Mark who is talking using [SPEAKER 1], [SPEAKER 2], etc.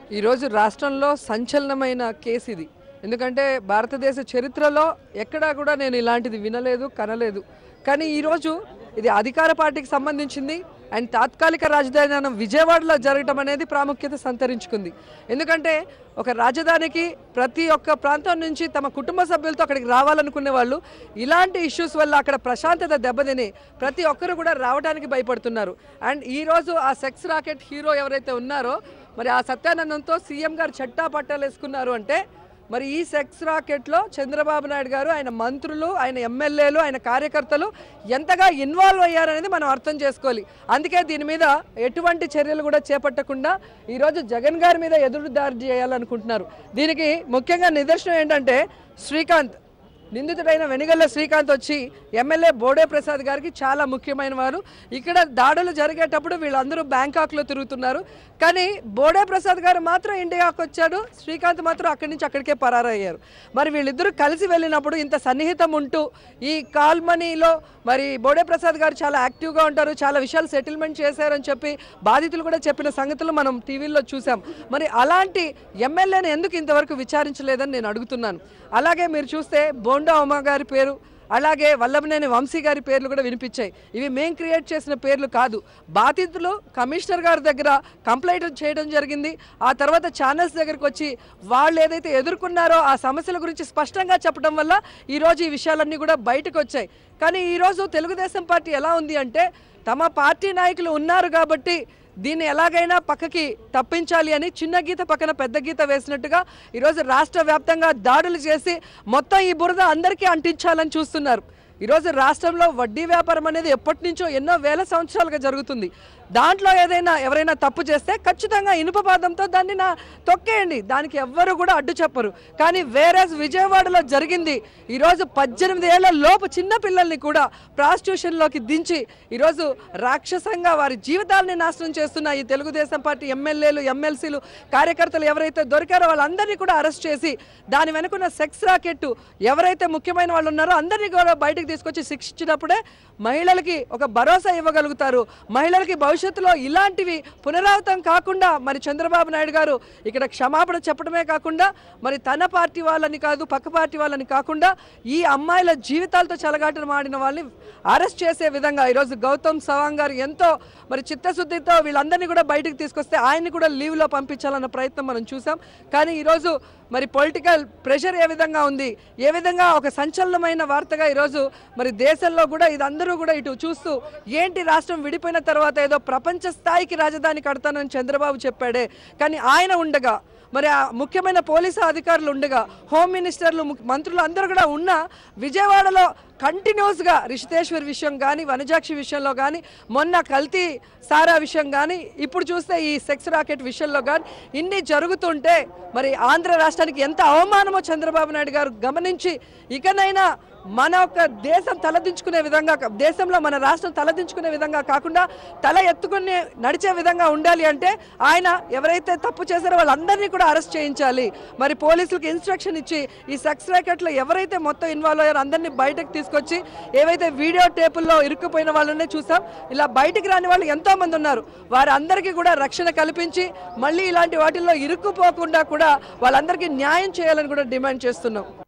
[SPEAKER 1] ఈరోజు రాష్ట్రంలో సంచలనమైన కేసు ఇది ఎందుకంటే భారతదేశ చరిత్రలో ఎక్కడా కూడా నేను ఇలాంటిది వినలేదు కనలేదు కానీ ఈరోజు ఇది అధికార పార్టీకి సంబంధించింది అండ్ తాత్కాలిక రాజధాని విజయవాడలో జరగటం అనేది ప్రాముఖ్యత సంతరించుకుంది ఎందుకంటే ఒక రాజధానికి ప్రతి ఒక్క ప్రాంతం నుంచి తమ కుటుంబ సభ్యులతో అక్కడికి రావాలనుకునే వాళ్ళు ఇలాంటి ఇష్యూస్ వల్ల అక్కడ ప్రశాంతత దెబ్బతిని ప్రతి ఒక్కరు కూడా రావడానికి భయపడుతున్నారు అండ్ ఈరోజు ఆ సెక్స్ రాకెట్ హీరో ఎవరైతే ఉన్నారో మరి ఆ సత్యానందంతో సీఎం గారు చట్టా పట్టాలు వేసుకున్నారు అంటే మరి ఈ సెక్స్ రాకెట్లో చంద్రబాబు నాయుడు గారు ఆయన మంత్రులు ఆయన ఎమ్మెల్యేలు ఆయన కార్యకర్తలు ఎంతగా ఇన్వాల్వ్ అయ్యారనేది మనం అర్థం చేసుకోవాలి అందుకే దీని మీద ఎటువంటి చర్యలు కూడా చేపట్టకుండా ఈరోజు జగన్ గారి మీద ఎదురుదారి చేయాలనుకుంటున్నారు దీనికి ముఖ్యంగా నిదర్శనం ఏంటంటే శ్రీకాంత్ నిందితుడైన వెనిగల్ల శ్రీకాంత్ వచ్చి ఎమ్మెల్యే బోడే ప్రసాద్ గారికి చాలా ముఖ్యమైన వారు ఇక్కడ దాడులు జరిగేటప్పుడు వీళ్ళందరూ బ్యాంకాక్లో తిరుగుతున్నారు కానీ బోడే ప్రసాద్ గారు మాత్రం ఇండియాకు వచ్చాడు శ్రీకాంత్ మాత్రం అక్కడి నుంచి అక్కడికే పరారయ్యారు మరి వీళ్ళిద్దరూ కలిసి వెళ్ళినప్పుడు ఇంత సన్నిహితం ఉంటూ ఈ కాల్మనీలో మరి బోడే ప్రసాద్ గారు చాలా యాక్టివ్గా ఉంటారు చాలా విషయాలు సెటిల్మెంట్ చేశారని చెప్పి బాధితులు కూడా చెప్పిన సంగతులు మనం టీవీలో చూసాం మరి అలాంటి ఎమ్మెల్యేని ఎందుకు ఇంతవరకు విచారించలేదని నేను అడుగుతున్నాను అలాగే మీరు చూస్తే బోండా ఉమా గారి పేరు అలాగే వల్లభనేని వంశీ గారి పేర్లు కూడా వినిపించాయి ఇవి మేం క్రియేట్ చేసిన పేర్లు కాదు బాధితులు కమిషనర్ గారి దగ్గర కంప్లైంట్ చేయడం జరిగింది ఆ తర్వాత ఛానల్స్ దగ్గరికి వచ్చి వాళ్ళు ఏదైతే ఎదుర్కొన్నారో ఆ సమస్యల గురించి స్పష్టంగా చెప్పడం వల్ల ఈరోజు ఈ విషయాలన్నీ కూడా బయటకు వచ్చాయి కానీ ఈరోజు తెలుగుదేశం పార్టీ ఎలా ఉంది అంటే తమ పార్టీ నాయకులు ఉన్నారు కాబట్టి దీన్ని ఎలాగైనా పక్కకి తప్పించాలి అని చిన్న గీత పక్కన పెద్ద గీత వేసినట్టుగా ఈరోజు రాష్ట్ర వ్యాప్తంగా దాడులు చేసి మొత్తం ఈ బురద అందరికీ అంటించాలని చూస్తున్నారు ఈరోజు రాష్ట్రంలో వడ్డీ వ్యాపారం అనేది ఎప్పటి నుంచో ఎన్నో వేల సంవత్సరాలుగా జరుగుతుంది దాంట్లో ఏదైనా ఎవరైనా తప్పు చేస్తే ఖచ్చితంగా ఇనుప పాదంతో దాన్ని నా తొక్కేయండి దానికి ఎవ్వరు కూడా అడ్డు చెప్పరు కానీ వేరే విజయవాడలో జరిగింది ఈరోజు పద్దెనిమిది ఏళ్ల లోపు చిన్న పిల్లల్ని కూడా ప్రాస్టిట్యూషన్లోకి దించి ఈరోజు రాక్షసంగా వారి జీవితాలని నాశనం చేస్తున్న ఈ తెలుగుదేశం పార్టీ ఎమ్మెల్యేలు ఎమ్మెల్సీలు కార్యకర్తలు ఎవరైతే దొరికారో వాళ్ళందరినీ కూడా అరెస్ట్ చేసి దాని వెనుకున్న సెక్స్ రాకెట్ ఎవరైతే ముఖ్యమైన వాళ్ళు ఉన్నారో అందరినీ కూడా బయటకు తీసుకొచ్చి శిక్షించినప్పుడే మహిళలకి ఒక భరోసా ఇవ్వగలుగుతారు మహిళలకి భవిష్యత్తులో ఇలాంటివి పునరావృతం కాకుండా మరి చంద్రబాబు నాయుడు గారు ఇక్కడ క్షమాపణ చెప్పడమే కాకుండా మరి తన పార్టీ వాళ్ళని కాదు పక్క పార్టీ వాళ్ళని కాకుండా ఈ అమ్మాయిల జీవితాలతో చెలగాటలు మాడిన వాళ్ళని అరెస్ట్ చేసే విధంగా ఈరోజు గౌతమ్ సవాంగ్ గారు ఎంతో మరి చిత్తశుద్ధితో వీళ్ళందరినీ కూడా బయటకు తీసుకొస్తే ఆయన్ని కూడా లీవ్లో పంపించాలన్న ప్రయత్నం మనం చూసాం కానీ ఈరోజు మరి పొలిటికల్ ప్రెషర్ ఏ విధంగా ఉంది ఏ విధంగా ఒక సంచలనమైన వార్తగా ఈరోజు మరి దేశంలో కూడా ఇదందరూ కూడా ఇటు చూస్తూ ఏంటి రాష్ట్రం విడిపోయిన తర్వాత ఏదో ప్రపంచ స్థాయికి రాజధాని కడతానని చంద్రబాబు చెప్పాడే కానీ ఆయన ఉండగా మరి ఆ ముఖ్యమైన పోలీసు అధికారులు ఉండగా హోమ్ మినిస్టర్లు ముఖ్య- మంత్రులు అందరూ కూడా ఉన్న విజయవాడలో కంటిన్యూస్గా రిషితేశ్వర్ విషయం కానీ వనజాక్షి విషయంలో కానీ మొన్న కల్తీ సారా విషయం కానీ ఇప్పుడు చూస్తే ఈ సెక్స్ రాకెట్ విషయంలో కానీ ఇన్ని జరుగుతుంటే మరి ఆంధ్ర రాష్ట్రానికి ఎంత అవమానమో చంద్రబాబు నాయుడు గారు గమనించి ఇకనైనా మన ఒక దేశం తలదించుకునే విధంగా దేశంలో మన రాష్ట్రం తలదించుకునే విధంగా కాకుండా తల ఎత్తుకునే నడిచే విధంగా ఉండాలి అంటే ఆయన ఎవరైతే తప్పు చేశారో వాళ్ళందరినీ కూడా అరెస్ట్ చేయించాలి మరి పోలీసులకు ఇన్స్ట్రక్షన్ ఇచ్చి ఈ సెక్స్ ర్యాకెట్లో ఎవరైతే మొత్తం ఇన్వాల్వ్ అయ్యారో అందరినీ బయటకు తీసుకొచ్చి ఏవైతే వీడియో టేపుల్లో ఇరుక్కుపోయిన వాళ్ళనే చూసాం ఇలా బయటికి రాని వాళ్ళు ఎంతో మంది ఉన్నారు వారందరికీ కూడా రక్షణ కల్పించి మళ్ళీ ఇలాంటి వాటిల్లో ఇరుక్కుపోకుండా కూడా వాళ్ళందరికీ న్యాయం చేయాలని కూడా డిమాండ్ చేస్తున్నాం